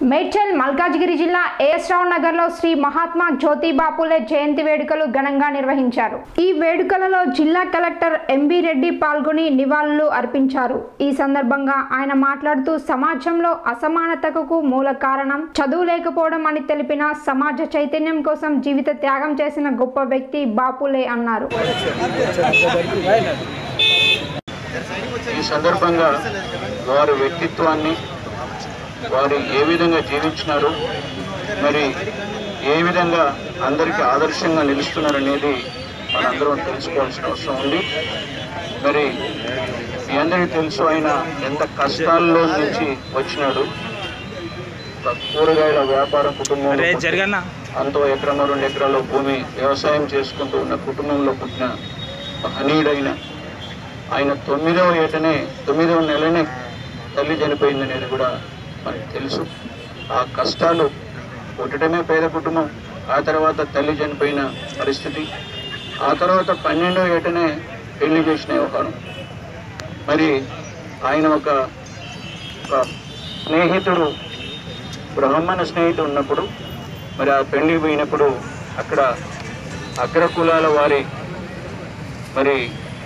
మేడ్చల్ మల్కాజ్గిరి జిల్లా ఏఎస్ రావు నగర్ లో శ్రీ మహాత్మా జ్యోతిబా పూలే జయంతి వేడుకలు ఘనంగా నిర్వహించారు ఈ వేడుకలలో జిల్లా కలెక్టర్ ఎంబీ రెడ్డి పాల్గొని నివాళులు అర్పించారు ఈ సందర్భంగా ఆయన మాట్లాడుతూ సమాజంలో అసమానతకు మూల కారణం చదువు లేకపోవడం అని తెలిపిన సమాజ చైతన్యం కోసం జీవిత త్యాగం చేసిన గొప్ప వ్యక్తి బాపులే అన్నారు ఈ సందర్భంగా వారి వ్యక్తిత్వాన్ని వారు ఏ విధంగా జీవించినారు మరి ఏ విధంగా అందరికీ ఆదర్శంగా నిలుస్తున్నారు అనేది మనందరం తెలుసుకోవాల్సిన అవసరం ఉంది మరి మీ అందరికీ తెలుసు ఆయన ఎంత కష్టాల్లో నుంచి వచ్చినాడు ఒక కూరగాయల వ్యాపార కుటుంబం అరే జరగన్నా అంతో ఎకరం రెండు ఎకరాల భూమి వ్యవసాయం చేసుకుంటూ ఉన్న కుటుంబంలో పుట్టిన మహనీయుడైన ఆయన తొమ్మిదవ ఏటనే తొమ్మిదవ నెలనే తల్లి చనిపోయిందనేది కూడా మనకు తెలుసు ఆ కష్టాలు పుట్టడమే పేద కుటుంబం ఆ తర్వాత తల్లి చనిపోయిన పరిస్థితి ఆ తర్వాత పన్నెండవ ఏటనే పెళ్లి చేసిన వ్యవహారం మరి ఆయన ఒక ఒక స్నేహితుడు బ్రాహ్మణ స్నేహితుడు ఉన్నప్పుడు మరి ఆ పెళ్లికి పోయినప్పుడు అక్కడ అగ్రకులాల వారి మరి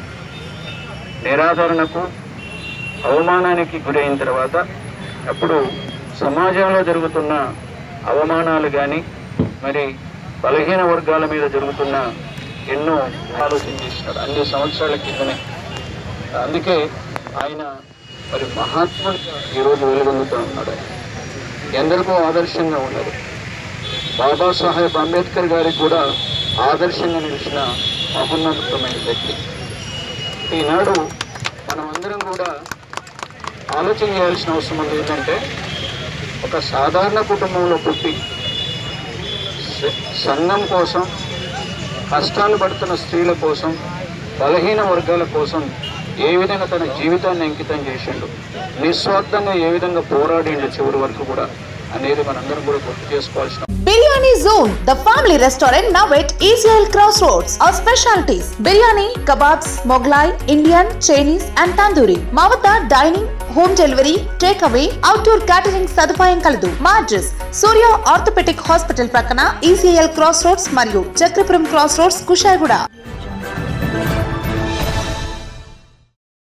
నిరాదరణకు అవమానానికి గురైన తర్వాత అప్పుడు సమాజంలో జరుగుతున్న అవమానాలు కానీ మరి బలహీన వర్గాల మీద జరుగుతున్న ఎన్నో ఆలోచన చేసినాడు అన్ని సంవత్సరాల కిందనే అందుకే ఆయన మరి మహాత్ముడు ఈరోజు వెలుగొందుతూ ఉన్నాడు ఆయన. ఎందరికో ఆదర్శంగా ఉన్నారు బాబాసాహెబ్ అంబేద్కర్ గారికి కూడా ఆదర్శంగా నిలిచిన మహోన్నతమైన వ్యక్తి ఈనాడు మనమందరం కూడా ఆలోచన చేయాల్సిన అవసరం ఉంది ఏంటంటే ఒక సాధారణ కుటుంబంలో పుట్టి స- సంఘం కోసం కష్టాలు పడుతున్న స్త్రీల కోసం బలహీన వర్గాల కోసం ఏ విధంగా తన జీవితాన్ని అంకితం చేసిండు నిస్వార్థంగా ఏ విధంగా పోరాడిండు చివరి వరకు కూడా అనేది మనందరం కూడా గుర్తు చేసుకోవాల్సిన biryani zone the family restaurant now at ECL cross roads our specialities biryani kebabs Mughlai Indian Chinese and tandoori మా వద్ద dining home delivery take away outdoor catering సదుపాయం కలదు మా అడ్రస్ సూర్య ఆర్థోపెటిక్ హాస్పిటల్ ప్రక్కన ఈసీఎల్ క్రాస్ రోడ్స్ మరియు చక్రపురం క్రాస్ రోడ్స్ కుషాయిగూడ